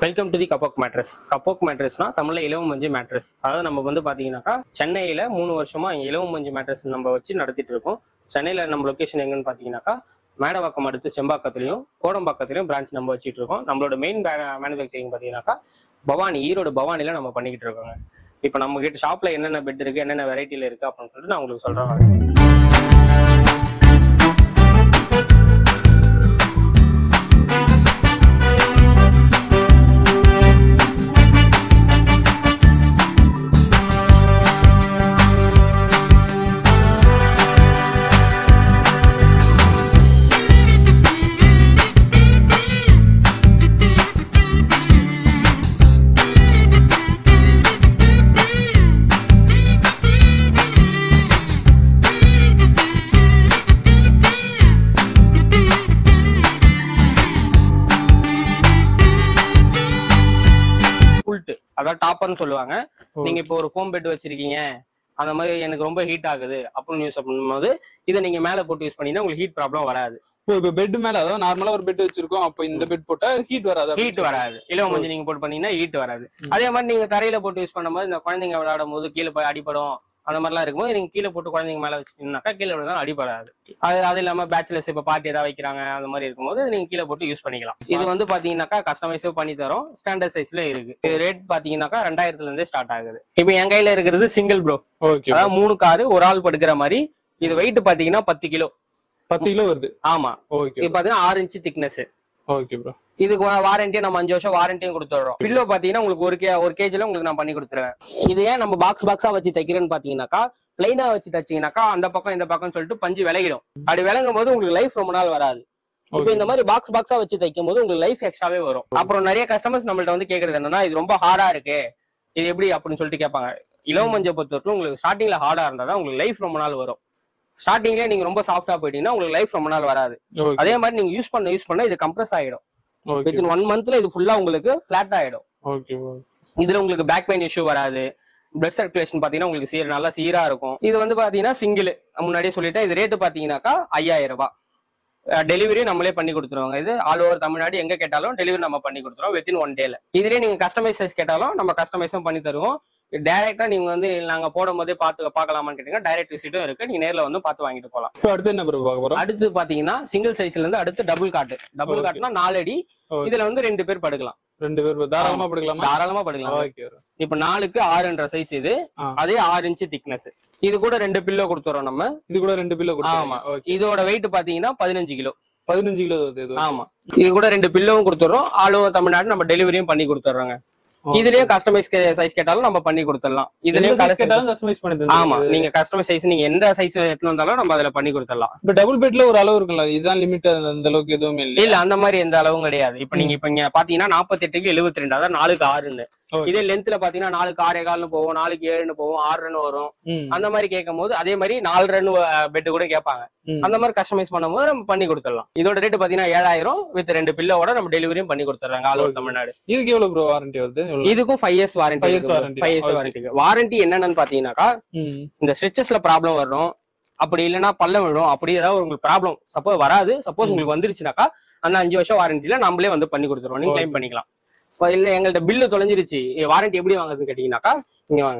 Welcome to the kapok mattress kapok மேட்ரஸ்னா தமிழ்ல இலவம் மஞ்சு மேட்ரஸ் அதாவது நம்ம வந்து பாத்தீங்கன்னாக்கா சென்னையில மூணு வருஷமா இங்க இலவம் மஞ்சு மேட்ரஸ் நம்ம வச்சு நடத்திட்டு இருக்கோம் சென்னையில நம்ம லொகேஷன் எங்கன்னு பாத்தீங்கன்னாக்கா மேடவாக்கம் அடுத்து செம்பாக்கத்துலயும் கோடம்பாக்கத்துலயும் பிரான்ச் நம்ம வச்சுட்டு இருக்கோம் நம்மளோட மெயின் மேனுஃபேக்சரிங் பாத்தீங்கன்னாக்கா பவானி ஈரோடு பவானில நம்ம பண்ணிக்கிட்டு இருக்கோங்க இப்போ நம்ம கிட்ட ஷாப்ல என்னென்ன பெட் இருக்கு என்னென்ன வெரைட்டில இருக்கு அப்படின்னு சொல்லிட்டு நான் உங்களுக்கு சொல்றேன் புல்ட்டு அதாவது டாப்பர்னு சொல்லுவாங்க நீங்க இப்போ ஒரு ஃபோம் பெட் வச்சிருக்கீங்க அந்த மாதிரி எனக்கு ரொம்ப ஹீட் ஆகுது அப்படின்னு யூஸ் பண்ணும்போது இதை நீங்க மேல போட்டு யூஸ் பண்ணீங்கன்னா உங்களுக்கு ஹீட் ப்ராப்ளம் வராது இப்போ இப்ப பெட் மேல அதாவது நார்மலா ஒரு பெட் வச்சிருக்கோம் அப்ப இந்த பெட் போட்டா ஹீட் வராது ஹீட் வராது இலவ மஞ்சள் நீங்க போட்டு பண்ணீங்கன்னா ஹீட் வராது அதே மாதிரி நீங்க தரையில போட்டு யூஸ் பண்ணும்போது இந்த குழந்தைங்க விளையாடும் போது கீழே போய் அடிபடும் அந்த மாதிரிலாம் இருக்கும்போது நீங்க கீழே போட்டு குழந்தைங்க மேல வச்சுட்டீங்கன்னாக்கா கீழே விழுந்தாலும் அடிபடாது அது அது இல்லாம பேச்சுலர்ஸ் இப்ப பார்ட்டி ஏதாவது வைக்கிறாங்க அந்த மாதிரி இருக்கும்போது நீங்க கீழே போட்டு யூஸ் பண்ணிக்கலாம் இது வந்து பாத்தீங்கன்னாக்கா கஸ்டமைஸும் பண்ணி தரோம் ஸ்டாண்டர்ட் சைஸ்ல இருக்கு இது ரேட் பாத்தீங்கன்னாக்கா ரெண்டாயிரத்துல இருந்தே ஸ்டார்ட் ஆகுது இப்போ என் கையில இருக்கிறது சிங்கிள் ப்ரோ ஓகே அதாவது மூணு காரு ஒரு ஆள் படுக்கிற மாதிரி இது வெயிட் பாத்தீங்கன்னா பத்து கிலோ பத்து கிலோ வருது ஆமா ஓகே இது பாத்தீங்கன்னா ஆறு இன்ச்சு திக்னஸ் ஓகே ப்ரோ இதுக்கு வாரண்டியும் நம்ம அஞ்சு வருஷம் வாரண்டியும் கொடுத்துடுறோம் பில்லோ பாத்தீங்கன்னா உங்களுக்கு ஒரு கே ஒரு கேஜில உங்களுக்கு நான் பண்ணி கொடுத்துருவேன் இது ஏன் நம்ம பாக்ஸ் பாக்ஸா வச்சு தைக்கிறேன்னு பாத்தீங்கன்னாக்கா பிளைனா வச்சு தைச்சீங்கன்னாக்கா அந்த பக்கம் இந்த பக்கம் சொல்லிட்டு பஞ்சு விலகிடும் அப்படி விளங்கும் போது உங்களுக்கு லைஃப் ரொம்ப நாள் வராது இப்போ இந்த மாதிரி பாக்ஸ் பாக்ஸா வச்சு தைக்கும் போது உங்களுக்கு லைஃப் எக்ஸ்ட்ராவே வரும் அப்புறம் நிறைய கஸ்டமர்ஸ் நம்மள்ட்ட வந்து கேக்குறது என்னன்னா இது ரொம்ப ஹார்டா இருக்கு இது எப்படி அப்படின்னு சொல்லிட்டு கேட்பாங்க இலவ மஞ்சள் பொறுத்தவரைக்கும் உங்களுக்கு ஸ்டார்டிங்ல ஹார்டா இருந்தா தான் உங்களுக்கு லைஃப் ரொம்ப நாள் வரும் ஸ்டார்டிங்ல நீங்க ரொம்ப சாஃப்டா போயிட்டீங்கன்னா உங்களுக்கு லைஃப் ரொம்ப நாள் வராது ஓகே அதே மாதிரி நீங்க யூஸ் பண்ண யூஸ் பண்ண இது கம்ப்ரஸ் ஆயிடும் ஓகே வித்தின் ஒன் மந்த்ல இது ஃபுல்லா உங்களுக்கு ஃபிளாட் ஆயிடும் ஓகே இதுல உங்களுக்கு பேக் பெயின் இஷ்யூ வராது பிளட் சர்க்குலேஷன் பாத்தீங்கன்னா உங்களுக்கு சீர் நல்லா சீரா இருக்கும் இது வந்து பாத்தீங்கன்னா சிங்கிள் முன்னாடியே சொல்லிட்டேன் இது ரேட்டு பாத்தீங்கன்னாக்கா ஐயாயிரம் ரூபாய் டெலிவரி நம்மளே பண்ணி கொடுத்துருவாங்க இது ஆல் ஓவர் தமிழ்நாடு எங்க கேட்டாலும் டெலிவரி நம்ம பண்ணி கொடுத்துருவோம் வித்தின் ஒன் டேல இதுலயே நீங்க கஸ்டமைஸ் சைஸ் கேட்டாலும் நம்ம கஸ்டமைஸும் பண்ணி தருவோம் டைரக்டா நீங்க வந்து நாங்க போடும் போதே பார்த்து பார்க்கலாமான்னு கேட்டீங்கன்னா டைரக்ட் விசிட்டும் இருக்கு நீங்க நேர்ல வந்து பார்த்து வாங்கிட்டு போகலாம் இப்போ அடுத்து என்ன ப்ரோ பார்க்க போறோம் அடுத்து பாத்தீங்கன்னா சிங்கிள் சைஸ்ல இருந்து அடுத்து டபுள் காட்டு டபுள் Okay. காட்டுனா நாலு அடி Okay. இதுல வந்து ரெண்டு பேர் படுக்கலாம் ரெண்டு பேர் தாராளமா படுக்கலாமா தாராளமா படுக்கலாம் ஓகே இப்ப நாலுக்கு ஆறுன்ற சைஸ் இது ஆ. அதே ஆறு இன்ச்சு திக்னஸ் இது கூட ரெண்டு பில்லோ கொடுத்துறோம் நம்ம இது கூட ரெண்டு பில்லோ ஆமா கொடுத்தாமா ஓகே இதோட வெயிட் பாத்தீங்கன்னா பதினஞ்சு கிலோ பதினஞ்சு கிலோ வருது இது ஆமா இது கூட ரெண்டு பில்லோவும் கொடுத்துறோம் ஆல் ஓவர் தமிழ்நாடு நம்ம டெலிவரியும் பண்ணி கொடுத்துறோங்க Okay. இதுலயும் கஸ்டமைஸ் சைஸ் கேட்டாலும் நம்ம பண்ணி கொடுத்துடலாம் இதுலயும் இதுலயும் colour கேட்டாலும் கஸ்டமைஸ் பண்ணி தந்துருவீங்க. ஆமா நீங்க கஸ்டமைஸ் சைஸ் நீங்க எந்த சைஸ் எடுத்துட்டு வந்தாலும் நம்ம அதுல பண்ணி கொடுத்துடலாம் இப்ப டபுள் பெட்ல ஒரு அளவு இருக்குல்ல இதுதான் லிமிட் அந்த அளவுக்கு எதுவுமே இல்ல இல்ல அந்த மாதிரி எந்த அளவும் கிடையாது இப்ப நீங்க இப்ப இங்க பாத்தீங்கன்னா நாற்பத்தி எட்டுக்கு எழுபத்தி ரெண்டு அதாவது நாலுக்கு ஆறுன்னு Okay. இதே லென்த்ல பாத்தீங்கன்னா நாலுக்கு ஆறே கால்னு போவோம் நாலுக்கு ஏழுன்னு போவோம் ஆறு ரன் வரும் ம், அந்த மாதிரி கேட்கும் போது அதே மாதிரி நாலு ரன் பெட் கூட கேட்பாங்க ம். அந்த மாதிரி கஸ்டமைஸ் பண்ணும்போது நம்ம பண்ணி கொடுத்துடலாம் இதோட ரேட் பாத்தீங்கன்னா ஏழாயிரம் வித் ரெண்டு பில்லோட நம்ம டெலிவரியும் பண்ணி கொடுத்துறாங்க ஆல் ஓவர் தமிழ்நாடு இதுக்கு எவ்வளவு ப்ரோ வாரண்டி வருது எவ்வளவு? இதுக்கும் five years warranty Five years warranty. Five years Okay. Warranty warranty என்னென்னு பாத்தீங்கன்னாக்கா ம், இந்த ஸ்ட்ரெச்சஸ்ல ப்ராப்ளம் வரும் அப்படி இல்லைன்னா பல்ல விழும் அப்படி ஏதாவது உங்களுக்கு ப்ராப்ளம் சப்போஸ் வராது சப்போஸ் ம். உங்களுக்கு வந்துருச்சுனாக்கா அந்த அஞ்சு வருஷம் வாரண்டில நம்மளே வந்து பண்ணி கொடுத்துருவோம் நீங்க Okay. கிளைம் பண்ணிக்கலாம் இப்போ இல்ல எங்கள்ட்ட பில்லு தொலைஞ்சிருச்சு வாரண்டி எப்படி வாங்குறதுன்னு கேட்டீங்கன்னாக்கா இங்க வாங்க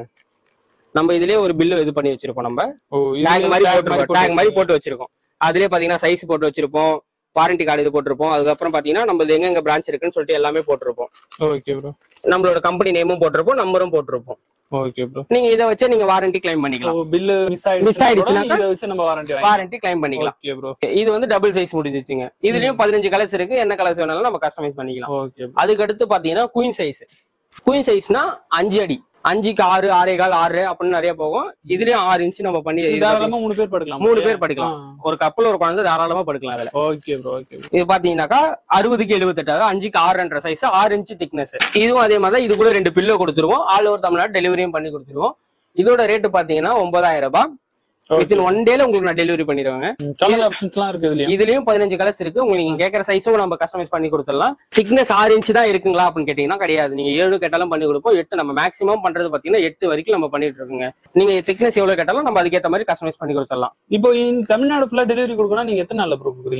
நம்ம இதுலயே ஒரு பில்லு இது பண்ணி வச்சிருப்போம் நம்ம ஓ இது டேக் மாதிரி tag போட்டிருப்போம் டேக் மாதிரி போட்டு வச்சிருக்கோம் அதுலயே பாத்தீங்கன்னா சைஸ் போட்டு வச்சிருப்போம் வாரண்டி கார்டு இது போட்டிருப்போம் அதுக்கப்புறம் பாத்தீங்கன்னா நம்ம இது எங்கெங்க பிரான்ச் இருக்குன்னு சொல்லிட்டு எல்லாமே போட்டிருப்போம் ஓகே ப்ரோ நம்மளோட கம்பெனி நேமும் போட்டிருப்போம் நம்பரும் போட்டிருப்போம் ஓகே ப்ரோ நீங்க இதை வச்சு நீங்க வாரண்டி கிளைம் பண்ணிக்கலாம் பில்லு மிஸ் Miss ஆயிடுச்சுனாக்கா? இதை வச்சு நம்ம வாரண்டி வாங்கி வாரண்டி கிளைம் பண்ணிக்கலாம் ஓகே ப்ரோ இது வந்து டபுள் சைஸ் முடிஞ்சிச்சுங்க இதுலயும் பதினஞ்சு கலர்ஸ் இருக்கு என்ன கலர்ஸ் வேணாலும் நம்ம கஸ்டமைஸ் பண்ணிக்கலாம் ஓகே அதுக்கு அடுத்து பாத்தீங்கன்னா குயின் சைஸ் குயின் சைஸ்னா அஞ்சு அடி அஞ்சுக்கு ஆறு ஆறே கால் ஆறு அப்படின்னு நிறைய போகும் இதுலயும் ஆறு இன்ச் நம்ம பண்ணி இது தாராளமா மூணு பேர் படுக்கலாம் மூணு பேர் படுக்கலாம். ஒரு கப்பல் ஒரு குழந்தை தாராளமா படுக்கலாம் அதுல ஓகே ப்ரோ ஓகே இது பாத்தீங்கன்னாக்கா அறுபதுக்கு எழுபத்தெட்டு அதாவது அஞ்சுக்கு ஆறுன்ற சைஸ் ஆறு இன்ச் திக்னஸ் இதுவும் அதே மாதிரி தான் இது கூட ரெண்டு பில்லோ கொடுத்துருவோம் ஆல் ஓவர் தமிழ்நாடு டெலிவரியும் பண்ணி கொடுத்துருவோம் இதோட ரேட் பாத்தீங்கன்னா ஒன்பதாயிரம் ரூபாய் வித்தின் ஒன் டேல உங்களுக்கு நான் டெலிவரி பண்ணிடுவாங்க கலர் ஆப்ஷன்ஸ்லாம் இருக்கு இதுலயும் இதுலயும் பதினஞ்சு கலர்ஸ் இருக்கு உங்களுக்கு நீங்க கேட்கற சைஸும் நம்ம கஸ்டமைஸ் பண்ணி கொடுத்துடலாம் திக்னஸ் ஆறு இன்ச் தான் இருக்குங்களா அப்படின்னு கேட்டீங்கன்னா கிடையாது நீங்க ஏழு கேட்டாலும் பண்ணி கொடுப்போம் எட்டு நம்ம மேக்ஸிமம் பண்றது பாத்தீங்கன்னா எட்டு வரைக்கும் நம்ம பண்ணிட்டு இருக்கோங்க நீங்க திக்னஸ் எவ்வளவு கேட்டாலும் நம்ம அதுக்கேற்ற மாதிரி கஸ்டமைஸ் பண்ணி கொடுத்துடலாம் இப்போ இந்த தமிழ்நாடு ஃபுல்லா டெலிவரி கொடுக்கணும் நீங்க எத்தனை நாள்ல ப்ரோ கொடுக்குறீங்க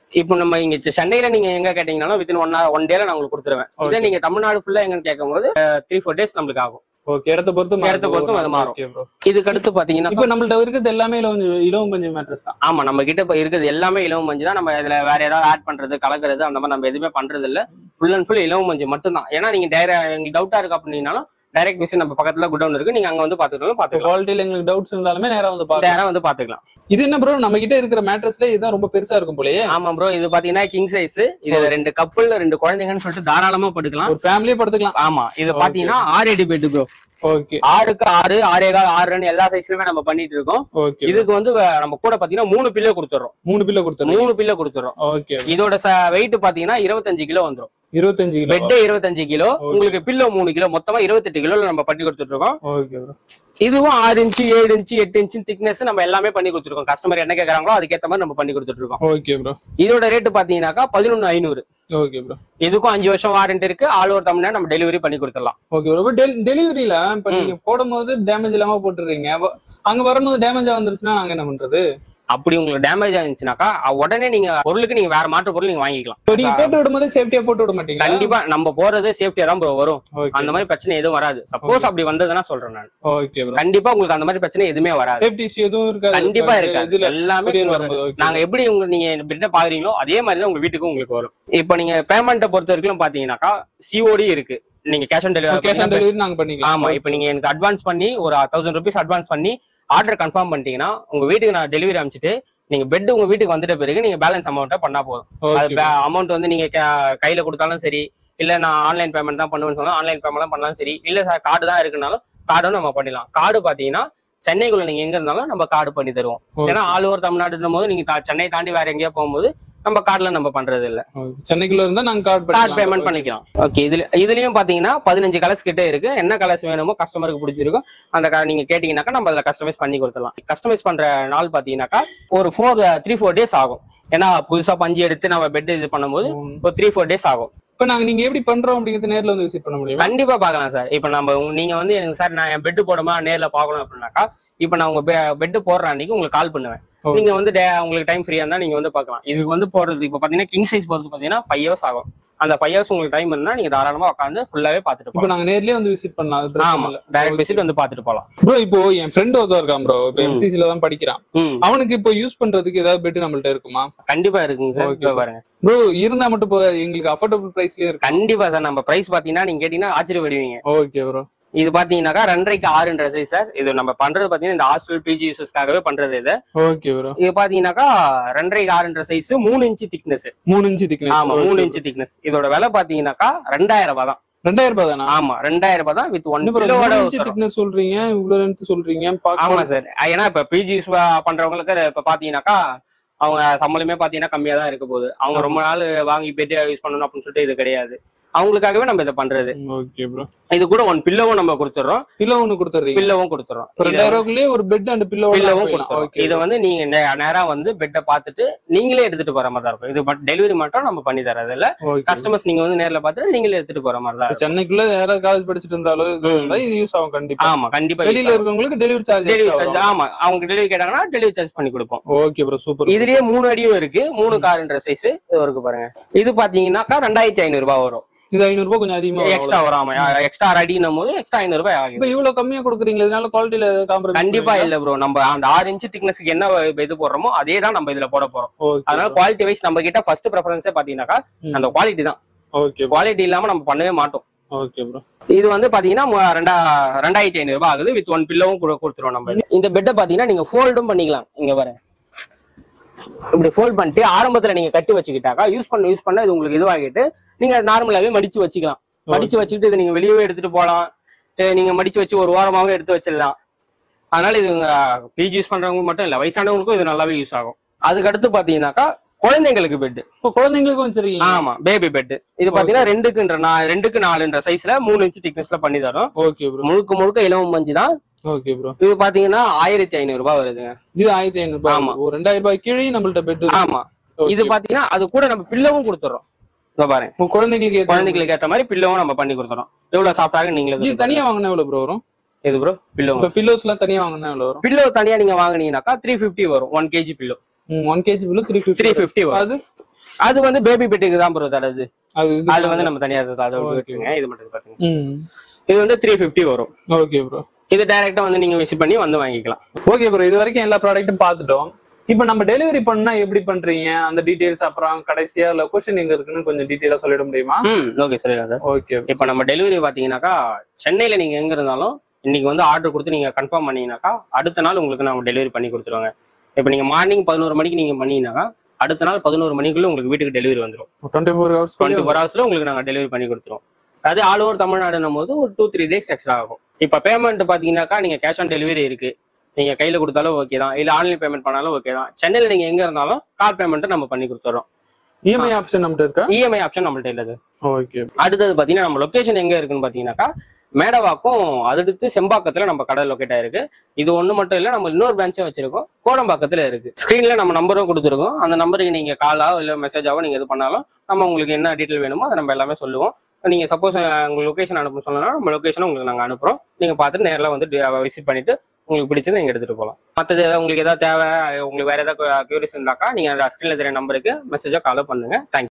இப்போ நம்ம இங்க செ- சென்னையில நீங்க எங்க கேட்டீங்கனாலும் வித்தின் ஒன் ஒன் டேல நான் உங்களுக்கு கொடுத்துருவேன் இதே Okay. நீங்க தமிழ்நாடு ஃபுல்லா எங்கன்னு கேட்கும்போது த்ரீ ஃபோர் டேஸ் நம்மளுக்கு ஆகும் ஓகே இடத்த பொறுத்து இடத்த பொறுத்து அது மாறும். ஓகே ப்ரோ இதுக்கு அடுத்து பாத்தீங்கன்னா இப்போ நம்மள்ட்ட இருக்கிறது எல்லாமே இலவம் இலவம் பஞ்சு மேட்ரஸ் தான் ஆமா நம்ம கிட்ட இப்ப இருக்கிறது எல்லாமே இலவம் மஞ்சு தான் நம்ம இதுல வேற ஏதாவது ஆட் பண்றது கலக்கிறது அந்த மாதிரி நம்ம எதுவுமே பண்றது இல்ல ஃபுல் அண்ட் ஃபுல் இலவம் மஞ்சு மட்டும் தான் ஏன்னா நீங்க டைரக்ட் எங்களுக்கு டவுட்டா இருக்கு அப்படின்னாலும் டைரக்ட் மிஷின் நம்ம பக்கத்துல குடவுன் இருக்கு நீங்க அங்க வந்து பாத்துக்கலாம் பாத்துக்கலாம் குவாலிட்டியில எங்களுக்கு டவுட்ஸ் இருந்தாலுமே நேரா வந்து பாருங்க டேரா வந்து பாத்துக்கலாம் இது என்ன ப்ரோ நம்ம கிட்ட இருக்கிற மேட்ரஸ்ல இதுதான் ரொம்ப பெருசா இருக்கும் போலயே ஆமா ப்ரோ இது பாத்தீங்கன்னா கிங் சைஸ் இது ரெண்டு கப்பல் ரெண்டு குழந்தைங்கன்னு சொல்லிட்டு தாராளமா படுக்கலாம் ஒரு ஃபேமிலியே படுத்துக்கலாம் ஆமா இது Okay. பாத்தீங்கன்னா ஆறு அடி பெட் ப்ரோ ஓகே ஆறுக்கு ஆறு ஆறே கால் ஆறு ரன் எல்லா சைஸ்லயுமே நம்ம பண்ணிட்டு இருக்கோம் ஓகே இதுக்கு வந்து வே- நம்ம கூட பாத்தீங்கன்னா மூணு பில்ல கொடுத்துறோம் மூணு பில்ல கொடுத்துருங்க மூணு பில்ல கொடுத்துறோம் ஓகே இதோட வெயிட் பாத்தீங்கன்னா இருபத்தஞ்சு கிலோ வந்துரும் இருபத்தஞ்சு கிலோ பெட் இருபத்தஞ்சு கிலோ உங்களுக்கு பில்லோ மூணு கிலோ மொத்தமா இருபத்தெட்டு கிலோல நம்ம பண்ணி கொடுத்துட்டு இருக்கோம் ஓகே ப்ரோ இதுவும் ஆறு இன்ச்சு ஏழு இன்ச்சு எட்டு இன்ச்சு திக்னஸ் நம்ம எல்லாமே பண்ணி கொடுத்துருக்கோம் கஸ்டமர் என்ன கேக்குறாங்களோ அதுக்கேத்த மாதிரி நம்ம பண்ணி கொடுத்துட்டு இருக்கோம் ஓகே ப்ரோ இதோட ரேட் பாத்தீங்கன்னாக்கா பதினொன்னு ஐநூறு ஓகே ப்ரோ இதுக்கும் அஞ்சு வருஷம் வாரண்ட் இருக்கு ஆல் ஓவர் தமிழ்நாடு நம்ம டெலிவரி பண்ணி கொடுத்துடலாம் ஓகே ப்ரோ டெலிவரியில இப்ப நீங்க போடும்போது டேமேஜ் இல்லாம போட்டுறீங்க அப்ப அங்க வரும்போது டேமேஜா வந்துருச்சுன்னா நாங்க என்ன பண்றது அப்படி உங்களுக்கு டேமேஜ் ஆயிருச்சுனாக்கா அ- உடனே நீங்க பொருளுக்கு நீங்க வேற மாற்று பொருள் நீங்க வாங்கிக்கலாம் இப்போ நீங்க போட்டு விடும்போது சேஃப்டியா போட்டு விட மாட்டீங்களா கண்டிப்பா நம்ம போறது சேஃப்டியா தான் bro வரும் ஓகே அந்த மாதிரி பிரச்சனை எதுவும் வராது சப்போஸ் அப்படி வந்ததுன்னா சொல்றேன் நான் ஓகே ப்ரோ கண்டிப்பா உங்களுக்கு அந்த மாதிரி பிரச்சனை எதுவுமே வராது சேஃப்டி இஷ்யூ எதுவும் இருக்காது கண்டிப்பா இப்ப இருக்காது இதுல எல்லாமே courier வரும். வரும்போது ஓகே நாங்க எப்படி உங்க நீங்க பிட்ட பாக்குறீங்களோ அதே மாதிரி தான் உங்க வீட்டுக்கு உங்களுக்கு வரும் இப்போ நீங்க பேமெண்ட்டை பொறுத்த வரைக்கும் பாத்தீங்கன்னாக்கா சிஓடி இருக்கு நீங்க cash on cash on delivery delivery நாங்க பண்ணிக்கலாம் ஆமா இப்போ நீங்க எனக்கு அட்வான்ஸ் பண்ணி ஒரு தௌசண்ட் ருபீஸ் அட்வான்ஸ் பண்ணி ஆர்டர் கன்ஃபார்ம் பண்ணிட்டீங்கன்னா உங்க வீட்டுக்கு நான் டெலிவரி அனுப்பிச்சிட்டு நீங்க பெட் உங்க வீட்டுக்கு வந்துட்ட பிறகு நீங்க பேலன்ஸ் அமௌண்ட்டை பண்ணா போதும் அது ஓகே அமௌண்ட் வந்து நீங்க க- கையில கொடுத்தாலும் சரி இல்ல நான் ஆன்லைன் பேமெண்ட் தான் பண்ணுவேன்னு சொன்னா ஆன்லைன் பேமெண்ட் பண்ணாலும் சரி இல்ல சார் கார்டு தான் இருக்குனாலும் கார்டும் நம்ம பண்ணிடலாம் கார்டு பாத்தீங்கன்னா சென்னைக்குள்ள நீங்க எங்க இருந்தாலும் நம்ம கார்டு பண்ணி தருவோம் ஏன்னா ஆல் ஓவர் தமிழ்நாடுன்னும் போது நீங்க தா- சென்னை தாண்டி வேற எங்கேயோ போகும்போது நம்ம கார்டுல நம்ம பண்றது இல்ல சென்னைக்குள்ள இருந்தா நாங்க கார்டு கார்டு பேமெண்ட் பண்ணிக்கலாம் ஓகே இதுல இதுலயும் பாத்தீங்கன்னா பதினஞ்சு கலர்ஸ் கிட்ட இருக்கு என்ன கலர்ஸ் வேணுமோ கஸ்டமருக்கு பிடிச்சிருக்கோ அந்த க- நீங்க கேட்டீங்கன்னாக்கா நம்ம அதில் கஸ்டமைஸ் பண்ணி கொடுத்துடலாம் கஸ்டமைஸ் பண்ற நாள் பாத்தீங்கன்னாக்கா ஒரு ஃபோர் த்ரீ ஃபோர் டேஸ் ஆகும் ஏன்னா புதுசா பஞ்சு எடுத்து நம்ம பெட் இது பண்ணும்போது ஒரு த்ரீ ஃபோர் டேஸ் ஆகும் இப்ப நாங்க நீங்க எப்படி பண்றோம் அப்படிங்கறது நேர்ல வந்து விசிட் பண்ண முடியுமா கண்டிப்பா பார்க்கலாம் சார் இப்போ நம்ம உங்க- நீங்க வந்து எனக்கு சார் நான் என் பெட் போடுமா நேர்ல பார்க்கணும் அப்படின்னாக்கா இப்போ நான் உங்க பெட் போடுற அன்னைக்கு உங்களுக்கு கால் பண்ணுவேன் Okay. நீங்க வந்து டே- உங்களுக்கு டைம் ஃப்ரீயா இருந்தா நீங்க வந்து பார்க்கலாம் இதுக்கு வந்து போறது இப்போ பாத்தீங்கன்னா கிங் சைஸ் போறது பாத்தீங்கன்னா ஃபைவ் ஹவர்ஸ் ஆகும் அந்த ஃபைவ் ஹவர்ஸ் உங்களுக்கு டைம் இருந்தா நீங்க தாராளமா உட்காந்து ஃபுல்லாவே பார்த்துட்டு இப்ப போகலாம் நாங்க நேர்லயே வந்து விசிட் பண்ணலாம் அது பிரச்சனை ஆமா இல்ல டைரக்ட் விசிட் வந்து பார்த்துட்டு போகலாம் ப்ரோ இப்போ என் ஃப்ரெண்ட் ஒருத்தர் இருக்கான் ப்ரோ இப்போ ம். எம்சிசில தான் படிக்கிறான் ம் அவனுக்கு இப்போ யூஸ் பண்றதுக்கு ஏதாவது பெட் நம்மள்ட்ட இருக்குமா கண்டிப்பா இருக்குங்க சார் Okay. இப்போ பாருங்க ப்ரோ இருந்தா மட்டும் போதாது எங்களுக்கு அஃபோர்டபுள் பிரைஸ்லயே இருக்கு கண்டிப்பா சார் நம்ம பிரைஸ் பாத்தீங்கன்னா நீங்க கேட்டீங்கன்னா ஆச்சரியப்படுவீங்க ஓகே ப்ரோ இது பாத்தீங்கன்னாக்கா ரெண்டரைக்கு ஆறுன்ற சைஸ் சார் இது நம்ம பண்றது பாத்தீங்கன்னா இந்த ஹாஸ்டல் பிஜி யூசஸ்க்காகவே பண்றது இது ஓகே ப்ரோ இது பாத்தீங்கன்னாக்கா ரெண்டரைக்கு ஆறுன்ற சைஸ் மூணு இன்ச்சு திக்னஸ் மூணு இன்ச்சு திக்னஸ் ஆமா மூணு இன்ச்சு திக்னஸ் இதோட விலை பாத்தீங்கன்னாக்கா ரெண்டாயிரம் ரூபாய் தான் ரெண்டாயிரம் ரூபாய் தானா ஆமா ரெண்டாயிரம் ரூபாய் தான் வித் ஒன் என்ன ப்ரோ கிலோவோட மூணு இன்ச்சு திக்னஸ் சொல்றீங்க இவ்வளவு லென்த் சொல்றீங்க ஆமா பாக்க சார் ஏன்னா இப்ப பிஜி யூஸ் பண்றவங்களுக்கு இப்ப பாத்தீங்கன்னாக்கா அவங்க சம்பளமே பாத்தீங்கன்னா கம்மியா தான் இருக்க போகுது அவங்க ரொம்ப நாள் வாங்கி பெட் யூஸ் பண்ணணும் அப்படின்னு சொல்லிட்டு இது கிடையாது அவங்களுக்காகவே நம்ம இதை பண்றது ஓகே ப்ரோ இது கூட ஒன் பில்லோவும் நம்ம கொடுத்துறோம் பில்லோ ஒண்ணு கொடுத்துறீங்க பில்லோவும் கொடுத்துறோம் இப்போ ரெண்டாயிரம் ரூபாய்க்குள்ளே ஒரு பெட் அண்ட் பில்லோ பில்லோவும் கொடுத்துறோம் ஓகே இதை வந்து நீங்க நே- நேரா வந்து பெட்டை பார்த்துட்டு நீங்களே எடுத்துட்டு போற மாதிரி தான் இருக்கும் இது மட்டும் டெலிவரி மட்டும் நம்ம பண்ணி தரது இல்ல ஓகே கஸ்டமர்ஸ் நீங்க வந்து நேர்ல பார்த்துட்டு நீங்களே எடுத்துட்டு போற மாதிரி தான் இருக்கும். சென்னைக்குள்ள யாராவது காலேஜ் படிச்சுட்டு இருந்தாலும் இது ம். இருந்தா இது யூஸ் ஆகும் கண்டிப்பா ஆமா கண்டிப்பா வெளியில இருக்கவங்களுக்கு டெலிவரி சார்ஜ் டெலிவரி சார்ஜ் ஆமா அவங்க டெலிவரி கேட்டாங்கன்னா டெலிவரி சார்ஜ் பண்ணி கொடுப்போம் ஓகே ப்ரோ சூப்பர் இதுலயே மூணு அடியும் இருக்கு மூணு காருன்ற சைஸ் இது இருக்கு பாருங்க இது பாத்தீங்கன்னாக்கா ரெண்டாயிரத்தி ஐநூறு ரூபாய் வரும் இது ஐநூறு ரூபாய் கொஞ்சம் அதிகமா வரும் எக்ஸ்ட்ரா வரும் ஆமா எக்ஸ்ட்ரா அடினும் போது எக்ஸ்ட்ரா ஐநூறு ரூபாய் ஆகுது இப்ப இவ்வளவு கம்மியா கொடுக்குறீங்களா இதனால குவாலிட்டியில காம்ப்ரமைஸ் கண்டிப்பா இல்ல ப்ரோ நம்ம அந்த ஆறு இன்ச் திக்னஸ்க்கு என்ன இது போடுறோமோ அதே தான் நம்ம இதுல போட போறோம் ஓகே அதனால குவாலிட்டி வைஸ் நம்ம கிட்ட ஃபர்ஸ்ட் ப்ரெஃபரன்ஸே பாத்தீங்கன்னாக்கா ம். அந்த குவாலிட்டி தான் ஓகே குவாலிட்டி இல்லாம நம்ம பண்ணவே மாட்டோம் ஓகே ப்ரோ இது வந்து பாத்தீங்கன்னா மு- ரெண்டா ரெண்டாயிரத்தி ஐநூறு ரூபாய் ஆகுது வித் ஒன் பில்லவும் கொடுத்துருவோம் நம்ம இந்த பெட்டை பாத்தீங்கன்னா நீங்க ஃபோல்டும் பண்ணிக்கலாம் இங்க வர இப்படி ஃபோல்ட் பண்ணிட்டு ஆரம்பத்துல நீங்க கட்டி வச்சுக்கிட்டாக்கா யூஸ் பண்ண யூஸ் பண்ண இது உங்களுக்கு இதுவாகிட்டு நீங்க நார்மலாவே மடிச்சு வச்சுக்கலாம் மடிச்சு வச்சுக்கிட்டு இதை நீங்க வெளியவே எடுத்துட்டு போகலாம் அஹ் நீங்க மடிச்சு வச்சு ஒரு வாரமாவே எடுத்து வச்சிடலாம் அதனால இது பிஜி யூஸ் பண்றவங்க மட்டும் இல்ல வயசானவங்களுக்கும் இது நல்லாவே யூஸ் ஆகும் அதுக்கு அடுத்து பாத்தீங்கன்னாக்கா குழந்தைங்களுக்கு பெட் இப்போ குழந்தைங்களுக்கும் வச்சிருக்கீங்க ஆமா பேபி பெட் இது பாத்தீங்கன்னா ரெண்டுக்குன்ற நா- ரெண்டுக்கு நாலுன்ற சைஸ்ல மூணு இன்ச் திக்னஸ்ல பண்ணி தரோம் ஓகே ப்ரோ முழுக்க முழுக்க இலவம் மஞ்சு தான் ஓகே ப்ரோ இது பாத்தீங்கன்னா ஆயிரத்தி ஐநூறு ரூபாய் வருதுங்க இது ஆயிரத்தி ஐநூறு ரூபாய் ஆமா. ஒரு ரெண்டாயிரம் ரூபாய் கீழே நம்மள்ட்ட பெட் ஆமா இது பாத்தீங்கன்னா அது கூட நம்ம பில்லவும் கொடுத்துறோம் இதோ பாருங்க குழந்தைங்களுக்கு ஏத்த- குழந்தைங்களுக்கு ஏத்த மாதிரி பில்லவும் நம்ம பண்ணி கொடுத்துறோம் எவ்வளவு சாப்பிட்டாங்க இது நீங்களே தனியா வாங்கினா எவ்வளவு ப்ரோ வரும் எது ப்ரோ பில்லோ இப்ப பில்லோஸ் எல்லாம் தனியா வாங்கினா எவ்வளவு வரும் பில்லோ தனியா நீங்க வாங்குனீங்கன்னாக்கா த்ரீ ஃபிஃப்டி வரும் one KG pillow one KG pillow three three fifty fifty வரும் அது அது வந்து பேபி பெட்டுக்கு தான் ப்ரோ தரது அது இது அது வந்து நம்ம தனியா தரோம். அதை Okay. விட்டுருங்க இது மட்டும் பாத்துங்க ம் இது வந்து த்ரீ ஃபிஃப்டி வரும் ஓகே ப்ரோ இது டைரக்டா வந்து நீங்க விசிட் பண்ணி வந்து வாங்கிக்கலாம் ஓகே ப்ரோ இது வரைக்கும் எல்லா ப்ராடக்ட்டும் பார்த்துட்டோம் இப்போ நம்ம டெலிவரி பண்ணா எப்படி பண்றீங்க அந்த டீடைல்ஸ் அப்புறம் கடைசியா லொகேஷன் எங்க இருக்குன்னு கொஞ்சம் டீடைலா சொல்லிட முடியுமா ம் ஓகே சொல்லிடலாம் சார் ஓகே இப்போ நம்ம டெலிவரி பாத்தீங்கன்னாக்கா சென்னையில நீங்க எங்க இருந்தாலும் இன்னைக்கு வந்து ஆர்டர் கொடுத்து நீங்க கன்ஃபார்ம் பண்ணீங்கன்னாக்கா அடுத்த நாள் உங்களுக்கு நம்ம டெலிவரி பண்ணி கொடுத்துருவாங்க இப்போ நீங்க மார்னிங் பதினோரு மணிக்கு நீங்க பண்ணீங்கன்னாக்கா அடுத்த நாள் பதினோரு மணிக்குள்ள உங்களுக்கு வீட்டுக்கு டெலிவரி வந்துடும் twenty four hours twenty four ஹவர்ஸ்ல உங்களுக்கு நாங்க டெலிவரி பண்ணி கொடுத்துருவோம் அது ஆல் ஓவர் தமிழ்நாடுன்னும் போது ஒரு டூ த்ரீ டேஸ் எக்ஸ்ட்ரா ஆகும் இப்போ பேமெண்ட் பாத்தீங்கன்னாக்கா நீங்க கேஷ் ஆன் டெலிவரி இருக்கு நீங்க கையில கொடுத்தாலும் ஓகே தான் இல்ல ஆன்லைன் பேமெண்ட் பண்ணாலும் ஓகே தான் சென்னையில நீங்க எங்க இருந்தாலும் கார் பேமெண்ட் நம்ம பண்ணி கொடுத்துறோம் இஎம்ஐ ஆப்ஷன் நம்மகிட்ட இருக்கா இஎம்ஐ ஆப்ஷன் நம்மள்ட்ட இல்லை சார் ஓகே அடுத்தது பாத்தீங்கன்னா நம்ம லொகேஷன் எங்க இருக்குன்னு பாத்தீங்கன்னாக்கா மேடவாக்கம் அடுத்து செம்பாக்கத்துல நம்ம கடை லொக்கேட் ஆயிருக்கு இது ஒண்ணு மட்டும் இல்ல நம்ம இன்னொரு பிரான்ச்சும் வச்சிருக்கோம் கோடம்பாக்கத்துல இருக்கு ஸ்கிரீன்ல நம்ம நம்பரும் கொடுத்துருக்கோம் அந்த நம்பருக்கு நீங்க காலா இல்ல மெசேஜாவோ நீங்க இது பண்ணாலும் நம்ம உங்களுக்கு என்ன டீட்டெயில் வேணுமோ அதை நம்ம எல்லாமே சொல்லுவோம் நீங்க சப்போஸ் உங்க லொகேஷன் அனுப்ப சொன்னா நம்ம லொகேஷனை உங்களுக்கு நாங்க அனுப்புறோம் நீங்க பார்த்துட்டு நேரில் வந்து விசிட் பண்ணிட்டு உங்களுக்கு பிடிச்சது நீங்க எடுத்துட்டு போகலாம் மற்றது உங்களுக்கு ஏதாவது தேவை உங்களுக்கு வேற ஏதாவது கியூரிஸ் இருந்தாக்கா நீங்க ஸ்கிரீன்ல தெரிய நம்பருக்கு மெசேஜோ காலோ பண்ணுங்க தேங்க்யூ